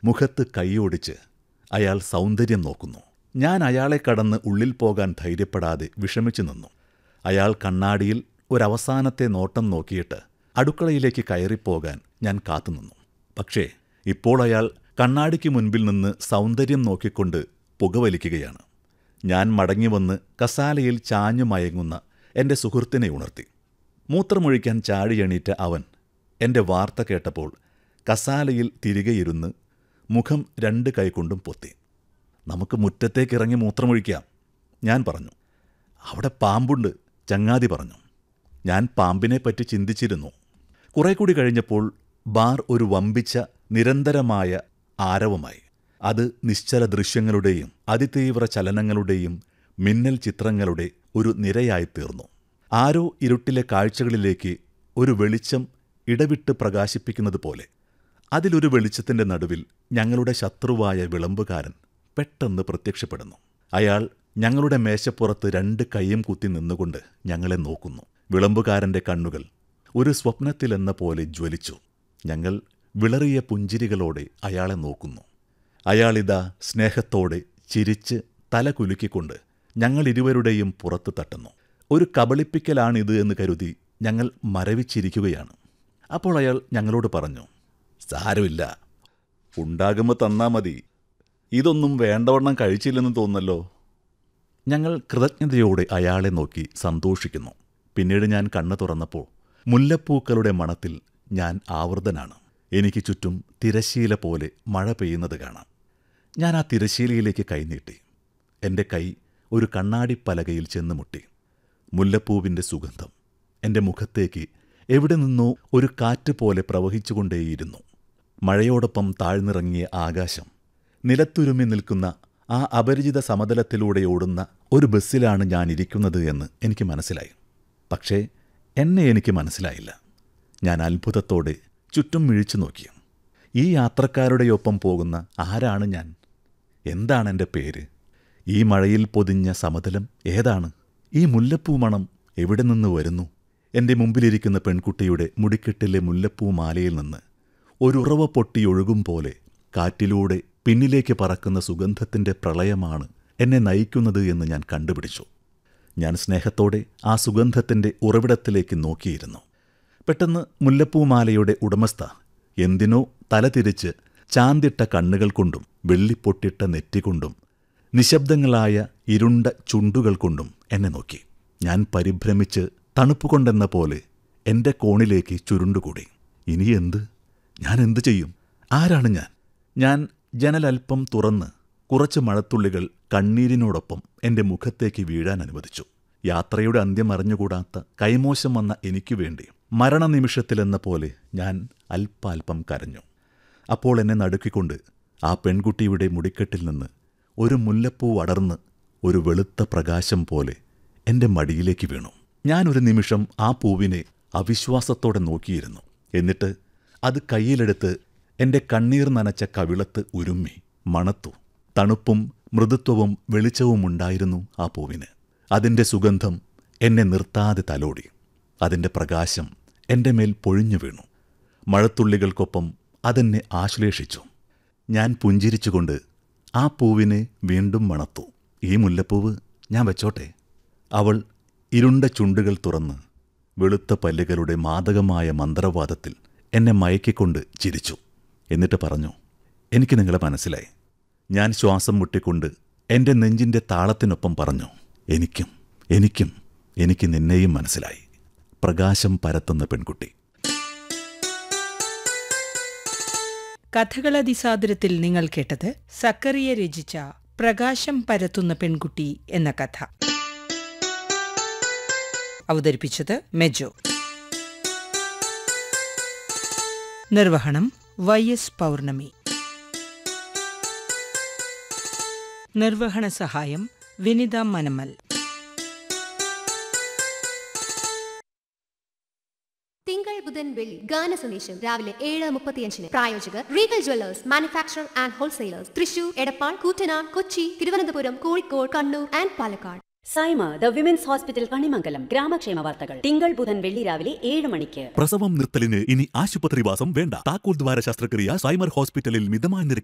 മുഖത്ത് കൈയോടിച്ച് അയാൾ സൗന്ദര്യം നോക്കുന്നു ഞാൻ അയാളെ കടന്ന് ഉള്ളിൽ പോകാൻ ധൈര്യപ്പെടാതെ വിഷമിച്ചു നിന്നു അയാൾ കണ്ണാടിയിൽ ഒരവസാനത്തെ നോട്ടം നോക്കിയിട്ട് അടുക്കളയിലേക്ക് കയറിപ്പോകാൻ ഞാൻ കാത്തുനിന്നു പക്ഷേ ഇപ്പോൾ അയാൾ കണ്ണാടിക്ക് മുൻപിൽ നിന്ന് സൗന്ദര്യം നോക്കിക്കൊണ്ട് പുകവലിക്കുകയാണ് ഞാൻ മടങ്ങി വന്ന് കസാലയിൽ ചാഞ്ഞു മയങ്ങുന്ന എൻ്റെ സുഹൃത്തിനെ ഉണർത്തി മൂത്രമൊഴിക്കാൻ ചാടിയണീറ്റ അവൻ എൻ്റെ വാർത്ത കേട്ടപ്പോൾ കസാലയിൽ തിരികെ ഇരുന്ന് മുഖം രണ്ട് കൈകൊണ്ടും പൊത്തി നമുക്ക് മുറ്റത്തേക്കിറങ്ങി മൂത്രമൊഴിക്കാം ഞാൻ പറഞ്ഞു അവിടെ പാമ്പുണ്ട് ചങ്ങാതി പറഞ്ഞു ഞാൻ പാമ്പിനെപ്പറ്റി ചിന്തിച്ചിരുന്നു കുറെ കൂടി കഴിഞ്ഞപ്പോൾ ബാർ ഒരു വമ്പിച്ച നിരന്തരമായ ആരവമായി അത് നിശ്ചല ദൃശ്യങ്ങളുടെയും അതിതീവ്ര ചലനങ്ങളുടെയും മിന്നൽ ചിത്രങ്ങളുടെ ഒരു നിരയായി തീർന്നു ആരോ ഇരുട്ടിലെ കാഴ്ചകളിലേക്ക് ഒരു വെളിച്ചം ഇടവിട്ട് പ്രകാശിപ്പിക്കുന്നത് പോലെ അതിലൊരു വെളിച്ചത്തിന്റെ നടുവിൽ ഞങ്ങളുടെ ശത്രുവായ വിളമ്പുകാരൻ പെട്ടെന്ന് പ്രത്യക്ഷപ്പെടുന്നു അയാൾ ഞങ്ങളുടെ മേശപ്പുറത്ത് രണ്ട് കൈയും കുത്തി നിന്നുകൊണ്ട് ഞങ്ങളെ നോക്കുന്നു വിളമ്പുകാരന്റെ കണ്ണുകൾ ഒരു സ്വപ്നത്തിലെന്ന പോലെ ജ്വലിച്ചു ഞങ്ങൾ വിളറിയ പുഞ്ചിരികളോടെ അയാളെ നോക്കുന്നു അയാളിതാ സ്നേഹത്തോടെ ചിരിച്ച് തല കുലുക്കിക്കൊണ്ട് ഞങ്ങൾ ഇരുവരുടെയും പുറത്ത് തട്ടുന്നു ഒരു കബളിപ്പിക്കലാണിത് എന്ന് കരുതി ഞങ്ങൾ മരവിച്ചിരിക്കുകയാണ് അപ്പോൾ അയാൾ ഞങ്ങളോട് പറഞ്ഞു സാരമില്ല ഉണ്ടാകുമ്പോൾ തന്നാ മതി ഇതൊന്നും വേണ്ടവണ്ണം കഴിച്ചില്ലെന്ന് തോന്നല്ലോ ഞങ്ങൾ കൃതജ്ഞതയോടെ അയാളെ നോക്കി സന്തോഷിക്കുന്നു പിന്നീട് ഞാൻ കണ്ണു തുറന്നപ്പോൾ മുല്ലപ്പൂക്കളുടെ മണത്തിൽ ഞാൻ ആവൃതനാണ് എനിക്ക് ചുറ്റും തിരശീല പോലെ മഴ പെയ്യുന്നത് കാണാം ഞാൻ ആ തിരശീലയിലേക്ക് കൈനീട്ടി എൻ്റെ കൈ ഒരു കണ്ണാടി പലകയിൽ ചെന്ന് മുട്ടി മുല്ലപ്പൂവിൻ്റെ സുഗന്ധം എൻ്റെ മുഖത്തേക്ക് എവിടെ നിന്നോ ഒരു കാറ്റ് പോലെ പ്രവഹിച്ചുകൊണ്ടേയിരുന്നു മഴയോടൊപ്പം താഴ്ന്നിറങ്ങിയ ആകാശം നിലത്തുരുമി നിൽക്കുന്ന ആ അപരിചിത സമതലത്തിലൂടെ ഓടുന്ന ഒരു ബസ്സിലാണ് ഞാൻ ഇരിക്കുന്നത് എന്ന് എനിക്ക് മനസ്സിലായി പക്ഷേ എന്നെ എനിക്ക് മനസ്സിലായില്ല ഞാൻ അത്ഭുതത്തോടെ ചുറ്റും മിഴിച്ചു നോക്കി ഈ യാത്രക്കാരുടെയൊപ്പം പോകുന്ന ആരാണ് ഞാൻ എന്താണ് എൻ്റെ പേര് ഈ മഴയിൽ പൊതിഞ്ഞ സമതലം ഏതാണ് ഈ മുല്ലപ്പൂ മണം എവിടെ നിന്ന് വരുന്നു എൻ്റെ മുമ്പിലിരിക്കുന്ന പെൺകുട്ടിയുടെ മുടിക്കെട്ടിലെ മുല്ലപ്പൂ മാലയിൽ നിന്ന് ഒരുറവ പൊട്ടിയൊഴുകും പോലെ കാറ്റിലൂടെ പിന്നിലേക്ക് പറക്കുന്ന സുഗന്ധത്തിൻ്റെ പ്രളയമാണ് എന്നെ നയിക്കുന്നത് എന്ന് ഞാൻ കണ്ടുപിടിച്ചു ഞാൻ സ്നേഹത്തോടെ ആ സുഗന്ധത്തിൻ്റെ ഉറവിടത്തിലേക്ക് നോക്കിയിരുന്നു പെട്ടെന്ന് മുല്ലപ്പൂമാലയുടെ ഉടമസ്ഥ എന്തിനോ തലതിരിച്ച് ചാന്തിട്ട കണ്ണുകൾ കൊണ്ടും വെള്ളിപ്പൊട്ടിട്ട നെറ്റികൊണ്ടും നിശബ്ദങ്ങളായ ഇരുണ്ട ചുണ്ടുകൾ കൊണ്ടും എന്നെ നോക്കി ഞാൻ പരിഭ്രമിച്ച് തണുപ്പുകൊണ്ടെന്ന പോലെ എൻ്റെ കോണിലേക്ക് ചുരുണ്ടുകൂടി ഇനി എന്ത് ഞാൻ എന്തു ചെയ്യും ആരാണ് ഞാൻ ഞാൻ ജനലൽപ്പം തുറന്ന് കുറച്ച് മഴത്തുള്ളികൾ കണ്ണീരിനോടൊപ്പം എൻ്റെ മുഖത്തേക്ക് വീഴാൻ അനുവദിച്ചു യാത്രയുടെ അന്ത്യം അറിഞ്ഞുകൂടാത്ത കൈമോശം വന്ന എനിക്കു വേണ്ടി മരണനിമിഷത്തിലെന്ന പോലെ ഞാൻ അല്പാൽപ്പം കരഞ്ഞു അപ്പോൾ എന്നെ നടുക്കിക്കൊണ്ട് ആ പെൺകുട്ടിയുടെ മുടിക്കെട്ടിൽ നിന്ന് ഒരു മുല്ലപ്പൂ അടർന്ന് ഒരു വെളുത്ത പ്രകാശം പോലെ എൻ്റെ മടിയിലേക്ക് വീണു ഞാനൊരു നിമിഷം ആ പൂവിനെ അവിശ്വാസത്തോടെ നോക്കിയിരുന്നു എന്നിട്ട് അത് കയ്യിലെടുത്ത് എൻ്റെ കണ്ണീർ നനച്ച കവിളത്ത് ഉരുമ്മി മണത്തു തണുപ്പും മൃദുത്വവും വെളിച്ചവും ഉണ്ടായിരുന്നു ആ പൂവിന് അതിൻ്റെ സുഗന്ധം എന്നെ നിർത്താതെ തലോടി അതിൻ്റെ പ്രകാശം എൻ്റെ മേൽ പൊഴിഞ്ഞു വീണു മഴത്തുള്ളികൾക്കൊപ്പം അതെന്നെ ആശ്ലേഷിച്ചു ഞാൻ പുഞ്ചിരിച്ചുകൊണ്ട് ആ പൂവിനെ വീണ്ടും മണത്തു ഈ മുല്ലപ്പൂവ് ഞാൻ വെച്ചോട്ടെ അവൾ ഇരുണ്ട ചുണ്ടുകൾ തുറന്ന് വെളുത്ത പല്ലുകളുടെ മാദകമായ മന്ത്രവാദത്തിൽ എന്നെ മയക്കിക്കൊണ്ട് ചിരിച്ചു എന്നിട്ട് പറഞ്ഞു എനിക്ക് നിങ്ങളെ മനസ്സിലായി ഞാൻ ശ്വാസം മുട്ടിക്കൊണ്ട് എൻ്റെ നെഞ്ചിൻ്റെ താളത്തിനൊപ്പം പറഞ്ഞു എനിക്കും എനിക്കും എനിക്ക് നിന്നെയും മനസ്സിലായി പ്രകാശം പരത്തുന്ന പെൺകുട്ടി കഥകളതിസാദരത്തിൽ നിങ്ങൾ കേട്ടത് സക്കറിയ രചിച്ച പ്രകാശം പരത്തുന്ന പെൺകുട്ടി എന്ന കഥ അവതരിപ്പിച്ചത് മെജോ നിർവഹണം വൈ എസ് പൗർണമി നിർവഹണ സഹായം വിനിത മനമൽ തിങ്കൾ ബുധൻ വെള്ളി ഗാന സന്ദേശം രാവിലെ ഏഴ് മുപ്പത്തിയഞ്ചിന് പ്രായോജകർ Regal Jewellers manufacture and wholesalers Thrissur Edappal Koottanad Kochi Thiruvananthapuram Kozhikode Kannur and Palakkad Saima the women's hospital Kanimangalam ഗ്രാമക്ഷേമ വാർത്തകൾ തിങ്കൾ ബുധൻ വെള്ളി രാവിലെ ഏഴ് മണിക്ക് പ്രസവം നിർത്തലിന് ഇനി ആശുപത്രിവാസം വേണ്ട താക്കോൽ ദ്വാര ശസ്ത്രക്രിയ സൈമർ ഹോസ്പിറ്റലിൽ മിതമായ നിരക്കിൽ